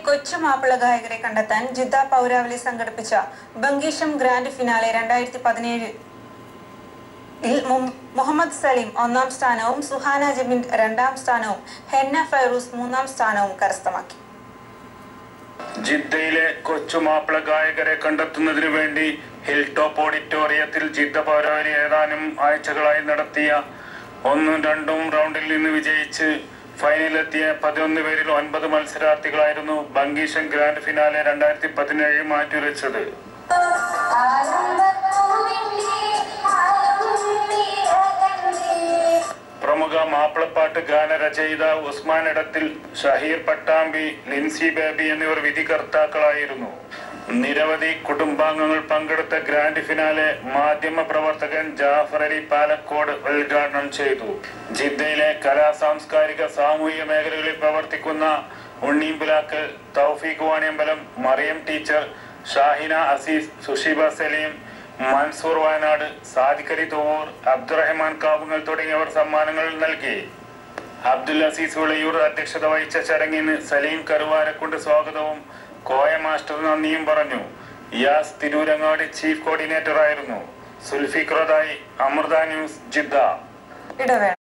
കൊച്ചു മാപ്പിള ഗായകരെ കണ്ടെത്താൻ ജിദ്ദ പൗരാവലി സംഘടിപ്പിച്ച ബംഗീഷം ഗ്രാൻഡ് ഫിനാലെ രണ്ടായിരത്തി പതിനേഴ് മുഹമ്മദ് സലീം ഒന്നാം സ്ഥാനവും സുഹാന ജബിൻ രണ്ടാം സ്ഥാനവും ഹെന്ന ഫൈറൂസ് മൂന്നാം സ്ഥാനവും കരസ്ഥമാക്കി ജിദ്ദയിലെ കൊച്ചു മാപ്പിള ഗായകരെ കണ്ടെത്തുന്നതിനു വേണ്ടി ഹിൽ ടോപ്പ് ഓഡിറ്റോറിയത്തിൽ ജിദ്ദ പൗരാവലി ഏതാനും ആഴ്ചകളായി നടത്തിയ ഒന്നും രണ്ടും റൗണ്ടിൽ നിന്ന് വിജയിച്ച് ഫൈനലിലെത്തിയ പതിനൊന്ന് പേരിൽ ഒൻപത് മത്സരാർത്ഥികളായിരുന്നു ബംഗീഷൻ ഗ്രാൻഡ് ഫിനാലെ രണ്ടായിരത്തി പതിനേഴ് മാറ്റിവെച്ചത് പ്രമുഖ മാപ്പിളപ്പാട്ട് ഗാനരചയിത ഉസ്മാൻ ഇടത്തിൽ ഷഹീർ പട്ടാമ്പി ലിൻസി ബേബി എന്നിവർ വിധികർത്താക്കളായിരുന്നു നിരവധി കുടുംബാംഗങ്ങൾ പങ്കെടുത്ത ഗ്രാൻഡ് ഫിനാലെ മാധ്യമ പ്രവർത്തകൻ ജാഫർ അലി പാലക്കോട് ഉദ്ഘാടനം ചെയ്തു ജിദ്ദയിലെ കലാ സാംസ്കാരിക സാമൂഹിക മേഖലകളിൽ പ്രവർത്തിക്കുന്ന ഉണ്ണീമ്പുലാക്കൽ തൗഫീഖ് വാണിയമ്പലം മറിയം ടീച്ചർ ഷാഹിന അസീസ് സുഷീബ സലീം മൻസൂർ വയനാട് സാദിഖലി തൂവൂർ അബ്ദുറഹ്മാൻ കാവുങ്ങൽ തുടങ്ങിയവർ സമ്മാനങ്ങൾ നൽകി അബ്ദുൽ അസീസ് വിളയൂർ അധ്യക്ഷത വഹിച്ച ചടങ്ങിന് സലീം കരുവാരക്കുണ്ട് സ്വാഗതവും കോയ മാസ്റ്റർ നന്ദിയും പറഞ്ഞു യാസ് തിരൂരങ്ങാടി ചീഫ് കോർഡിനേറ്റർ ആയിരുന്നു സുൽഫിഖ്റദായി അമൃത ന്യൂസ് ജിദ്ദ ഇടവേള